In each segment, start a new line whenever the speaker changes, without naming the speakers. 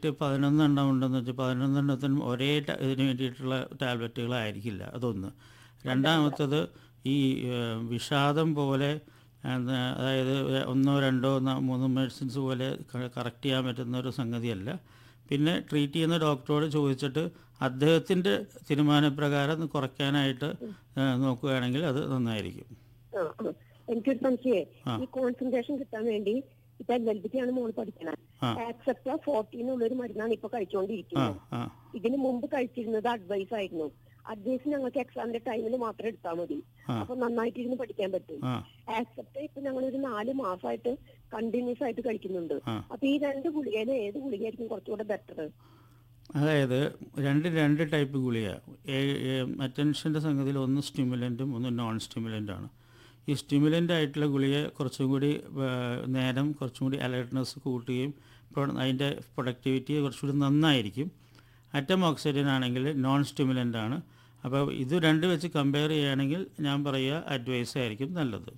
പതിനൊന്നെണ്ണം ഉണ്ടെന്ന് വെച്ചാൽ പതിനൊന്നെണ്ണത്തിനും ഒരേ ട- ഇതിന് വേണ്ടിയിട്ടുള്ള ടാബ്ലറ്റുകളായിരിക്കില്ല അതൊന്ന് രണ്ടാമത്തത് ഈ ഏഹ്, വിഷാദം പോലെ എന്താ, അതായത് ഒന്നോ രണ്ടോ ന- മൂന്നോ മെഡിസിൻസ് പോലെ കറക്റ്റ് ചെയ്യാൻ പറ്റുന്ന ഒരു സംഗതിയല്ല പിന്നെ ട്രീറ്റ് ചെയ്യുന്ന ഡോക്ടറോട് ചോദിച്ചിട്ട് അദ്ദേഹത്തിൻ്റെ തീരുമാനപ്രകാരം അത് കുറയ്ക്കാനായിട്ട് ഏഹ്, നോക്കുകയാണെങ്കിൽ അത് നന്നായിരിക്കും
ആ, ആ. എനിക്കൊരു സംശയേ
ആ.
ഈ കോൺസെൻട്രേഷൻ കിട്ടാൻ വേണ്ടി ഇപ്പൊ എൽ എൽ ബിക്കാണ് മോള് പഠിക്കണത്
ആ.
ആക്സെപ്റ്റ ഫോർട്ടീനുള്ളൊരു മരുന്നാണ് ഇപ്പൊ
ആ
കഴിച്ചുകൊണ്ടിരിക്കുന്നത്
ആ
ഇതിന് മുമ്പ് കഴിച്ചിരുന്നത് അഡ്വൈസ് ആയിരുന്നു അഡ്വൈസ് ഞങ്ങൾക്ക് എക്സാമിന്റെ ടൈമിൽ മാത്രം എടുത്താൽ മതി
ആ.
അപ്പൊ നന്നായിട്ട് ഇരുന്ന് പഠിക്കാൻ പറ്റും
ആ
ആക്സെപ്റ്റ് ഇപ്പൊ ഞങ്ങൾ ഒരു നാല് മാസമായിട്ട് കണ്ടിന്യൂസ് ആയിട്ട് കഴിക്കുന്നുണ്ട്
ആ.
അപ്പൊ ഈ രണ്ട് ഗുളികയില് ഏത് ഗുളികയായിരിക്കും കുറച്ചുകൂടെ ബെറ്റർ
അതായത് രണ്ട് രണ്ട് ടൈപ്പ് ഗുളിക അറ്റൻഷൻ്റെ സംഗതിയിൽ ഒന്ന് സ്റ്റിമുലൻറ്റും ഒന്ന് നോൺ സ്റ്റിമുലൻ്റ് ആണ് ഈ സ്റ്റിമുലൻ്റ് ആയിട്ടുള്ള ഗുളിക കുറച്ചും കൂടി ആ, നേരം കുറച്ചും കൂടി അലർട്ട്നെസ് കൂട്ടുകയും പ്രൊ- അതിൻ്റെ പ്രൊഡക്ടിവിറ്റി കുറച്ചുകൂടി നന്നായിരിക്കും അറ്റം ഓക്സിജൻ ആണെങ്കിൽ നോൺ സ്റ്റിമുലൻ്റ് ആണ് അപ്പോൾ ഇത് രണ്ട് വെച്ച് കമ്പയർ ചെയ്യുകയാണെങ്കിൽ ഞാൻ പറയുക അഡ്വൈസ് ആയിരിക്കും നല്ലത്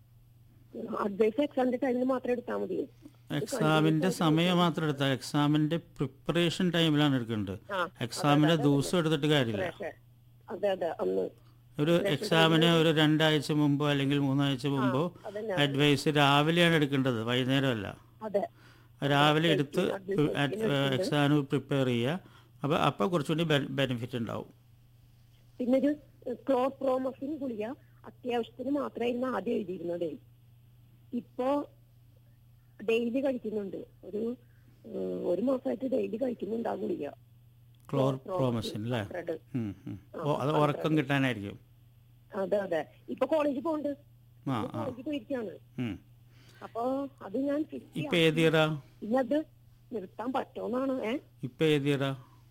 അഡ്വൈസ് എക്സാമിന്റെ ടൈമിൽ മാത്രം എടുത്താൽ മതി
എക്സാമിൻ്റെ സമയം മാത്രം എടുത്താൽ എക്സാമിൻ്റെ പ്രിപ്പറേഷൻ ടൈമിലാണ് എടുക്കേണ്ടത്
ആ,
എക്സാമിൻ്റെ ദിവസം എടുത്തിട്ട് കാര്യമില്ല
പക്ഷേ അതെ അതെ അന്ന്
ഒരു എക്സാമിന് ഒരു രണ്ടാഴ്ച മുമ്പോ അല്ലെങ്കിൽ മൂന്നാഴ്ച മുമ്പോ
അതന്നെ
അഡ്വൈസ് രാവിലെയാണ് എടുക്കേണ്ടത് വൈകുന്നേരമല്ല
അതെ
രാവിലെ എടുത്ത് എക്സാമിന് പ്രിപ്പയർ ചെയ്യുക അപ്പോൾ അപ്പോൾ കുറച്ചുകൂടി ബെനിഫിറ്റ് ഉണ്ടാവും
പിന്നെ ഒരു ക്ലോപ്രോമസിൻ ഗുളിക അത്യാവശ്യത്തിന് മാത്രമായിരുന്നു ആദ്യം എഴുതിയിരുന്നത് ഇപ്പോ ഡെയിലി കഴിക്കുന്നുണ്ട് ഒരു ഏഹ്, ഒരു മാസമായിട്ട് ഡെയിലി കഴിക്കുന്നുണ്ട് ആ ഗുളിക
ക്ലോർ പ്രോമസിൻ അല്ലേ
ത്രെഡ്
ഉം, ഉം. ഓ അത് ഉറക്കം കിട്ടാനായിരിക്കും
അതെ അതെ ഇപ്പൊ കോളേജിൽ പോണ്ട്
ആ ആ
കോളേജിൽ പോയിരിക്കാണ്
ഉം.
അപ്പൊ അത് ഞാൻ ഫിക്സ് ചെയ്യാം
ഇപ്പം ഏത് ഇയറാ
പിന്നെ അത് നിർത്താൻ പറ്റുമെന്നാണ് ഏഹ്
ഇപ്പം ഏത് ഇയറാ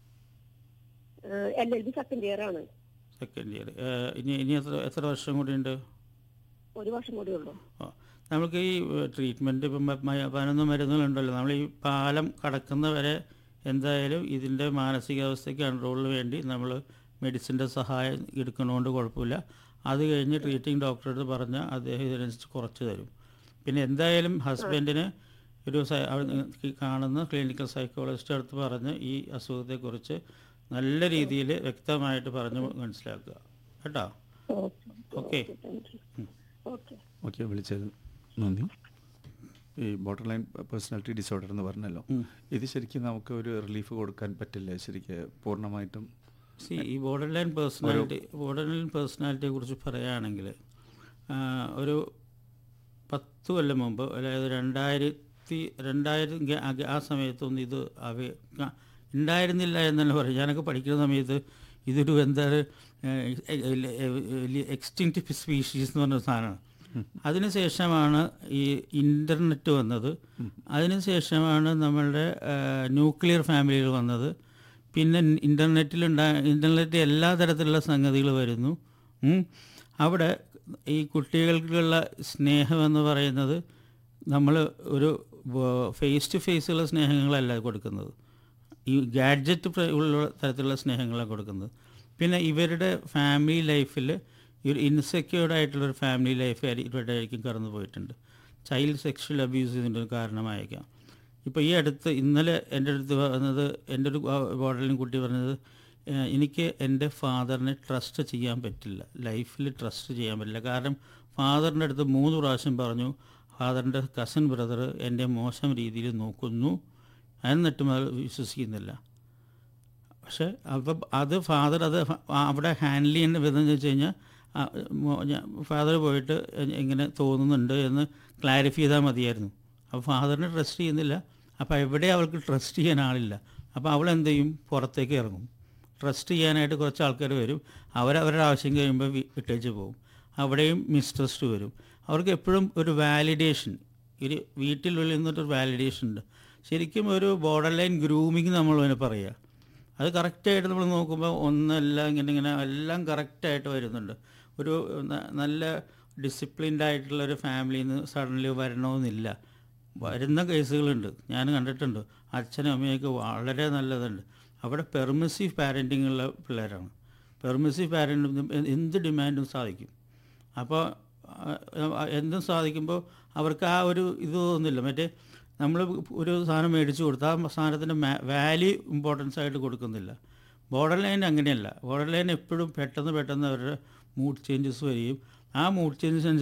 L L B second year ആണ്
സെക്കൻഡ് ഇയർ ഇനി ഇനി എത്ര എത്ര വർഷം കൂടി ഉണ്ട്
ഒരു വർഷം കൂടി ഉള്ളൂ
ആ. നമുക്ക് ഈ ട്രീറ്റ്മെൻറ്റ് ഇപ്പം മ- മ- പതിനൊന്ന് മരുന്നുകളുണ്ടല്ലോ നമ്മൾ ഈ പാലം കടക്കുന്ന വരെ എന്തായാലും ഇതിൻ്റെ മാനസികാവസ്ഥയ്ക്ക് കൺട്രോളിന് വേണ്ടി നമ്മൾ മെഡിസിൻ്റെ സഹായം എടുക്കണോണ്ട് കുഴപ്പമില്ല അത് കഴിഞ്ഞ് ട്രീറ്റിംഗ് ഡോക്ടറോട് പറഞ്ഞാൽ അദ്ദേഹം ഇതിനനുസരിച്ച് കുറച്ച് തരും പിന്നെ എന്തായാലും ഹസ്ബൻഡിന് ഒരു സൈ- അവിടെ ഈ കാണുന്ന ക്ലിനിക്കൽ സൈക്കോളജിസ്റ്റ് അടുത്ത് പറഞ്ഞ് ഈ അസുഖത്തെക്കുറിച്ച് നല്ല രീതിയിൽ വ്യക്തമായിട്ട് പറഞ്ഞ് മനസ്സിലാക്കുക കേട്ടോ okay
thank you okay
okay വിളിച്ചത് നന്ദി ഈ ബോർഡർ ലൈൻ പേഴ്സണാലിറ്റി ഡിസോർഡർ എന്ന് പറഞ്ഞല്ലോ ഇത് ശരിക്കും നമുക്ക് ഒരു റിലീഫ് കൊടുക്കാൻ പറ്റില്ല ശരിക്ക് പൂർണ്ണമായിട്ടും
സി ഈ borderline personality borderline പേഴ്സണാലിറ്റിയെ കുറിച്ച് പറയുകയാണെങ്കിൽ ആ, ഒരു പത്ത് കൊല്ലം മുമ്പ് അതായത് രണ്ടായിരത്തി രണ്ടായിരം ഗ- ആ- ആ സമയത്തൊന്നും ഇത് അവ ക- ഉണ്ടായിരുന്നില്ല എന്നല്ല പറയും ഞാനൊക്കെ പഠിക്കുന്ന സമയത്ത് ഇതൊരു എന്താ എക്സ്റ്റിങ്ക്റ്റ് സ്പീഷീസ് എന്ന് പറഞ്ഞ സാധനമാണ് അതിനുശേഷമാണ് ഈ ഇൻ്റർനെറ്റ് വന്നത് അതിനുശേഷമാണ് നമ്മളുടെ ന്യൂക്ലിയർ ഫാമിലികൾ വന്നത് പിന്നെ ഇൻ്റർനെറ്റിലുണ്ടാ ഇൻ്റർനെറ്റ് എല്ലാ തരത്തിലുള്ള സംഗതികൾ വരുന്നു ഉം. അവിടെ ഈ കുട്ടികൾക്കുള്ള സ്നേഹമെന്ന് പറയുന്നത് നമ്മൾ ഒരു ഫേസ് ടു ഫേസുള്ള സ്നേഹങ്ങളല്ല കൊടുക്കുന്നത് ഈ ഗാഡ്ജറ്റ് ഉള്ള തരത്തിലുള്ള സ്നേഹങ്ങളാണ് കൊടുക്കുന്നത് പിന്നെ ഇവരുടെ ഫാമിലി ലൈഫിൽ ഒരു ഇൻസെക്യൂർഡ് ആയിട്ടുള്ളൊരു ഫാമിലി ലൈഫ് ഇവരുടെ ആയിരിക്കും കടന്നു പോയിട്ടുണ്ട് ചൈൽഡ് സെക്ഷൽ അബ്യൂസ് ഇതിൻ്റെ ഒരു കാരണമായേക്കാം ഇപ്പോൾ ഈ അടുത്ത് ഇന്നലെ എൻ്റെ അടുത്ത് വന്നത് എൻ്റെ ഒരു ബോർഡറിലും കുട്ടി പറഞ്ഞത് "ഏഹ്, എനിക്ക് എൻ്റെ ഫാദറിനെ ട്രസ്റ്റ് ചെയ്യാൻ പറ്റില്ല ലൈഫിൽ ട്രസ്റ്റ് ചെയ്യാൻ പറ്റില്ല കാരണം ഫാദറിൻ്റെ അടുത്ത് മൂന്ന് പ്രാവശ്യം പറഞ്ഞു ഫാദറിൻ്റെ കസിൻ ബ്രദർ എന്നെ മോശം രീതിയിൽ നോക്കുന്നു എന്നിട്ടും അത് വിശ്വസിക്കുന്നില്ല പക്ഷെ അപ്പം അത് ഫാദർ അത് ഫ- അവിടെ ഹാൻഡിൽ ചെയ്യുന്ന വിധം എന്ന് വെച്ച് കഴിഞ്ഞാൽ ഫാദർ പോയിട്ട് എ- ഇങ്ങനെ തോന്നുന്നുണ്ട് എന്ന് ക്ലാരിഫൈ ചെയ്താൽ മതിയായിരുന്നു അപ്പോൾ ഫാദറിനെ ട്രസ്റ്റ് ചെയ്യുന്നില്ല അപ്പോൾ എവിടെ അവൾക്ക് ട്രസ്റ്റ് ചെയ്യാൻ ആളില്ല അപ്പോൾ അവൾ എന്ത് ചെയ്യും പുറത്തേക്ക് ഇറങ്ങും ട്രസ്റ്റ് ചെയ്യാനായിട്ട് കുറച്ച് ആൾക്കാർ വരും അവരവരുടെ ആവശ്യം കഴിയുമ്പോൾ വി- വിട്ടേച്ച് പോകും അവിടെയും മിസ്ട്രസ്റ്റ് വരും അവർക്ക് എപ്പോഴും ഒരു വാലിഡേഷൻ ഒരു വീട്ടിലുള്ളിൽ നിന്നൊരു വാലിഡേഷൻ ഉണ്ട് ശരിക്കും ഒരു ബോർഡർ ലൈൻ ഗ്രൂമിങ് നമ്മൾ അതിന് പറയുക അത് കറക്റ്റായിട്ട് നമ്മൾ നോക്കുമ്പോൾ ഒന്നല്ല ഇങ്ങനെ ഇങ്ങനെ എല്ലാം കറക്റ്റായിട്ട് വരുന്നുണ്ട് ഒരു ന- നല്ല ഡിസിപ്ലിൻഡ് ആയിട്ടുള്ള ഒരു ഫാമിലിയിൽ നിന്ന് സഡൻലി വരണമെന്നില്ല വരുന്ന കേസുകളുണ്ട് ഞാൻ കണ്ടിട്ടുണ്ട് അച്ഛനും അമ്മയൊക്കെ വളരെ നല്ലതുണ്ട് അവിടെ പെർമിസീവ് പാരൻറ്റിംഗ് ഉള്ള പിള്ളേരാണ് പെർമിസീവ് പാരൻറ്റും എന്ത് ഡിമാൻഡും സാധിക്കും അപ്പോൾ എന്തും സാധിക്കുമ്പോൾ അവർക്ക് ആ ഒരു ഇത് തോന്നുന്നില്ല മറ്റേ നമ്മൾ ഒരു സാധനം മേടിച്ചു കൊടുത്താൽ ആ സാധനത്തിൻ്റെ വാല്യൂ ഇമ്പോർട്ടൻസ് ആയിട്ട് കൊടുക്കുന്നില്ല ബോർഡർ ലൈൻ അങ്ങനെയല്ല ബോർഡർ ലൈൻ എപ്പോഴും പെട്ടെന്ന് പെട്ടെന്ന് അവരുടെ മൂഡ് ചേഞ്ചസ് വരികയും ആ മൂഡ് ചേഞ്ചസ്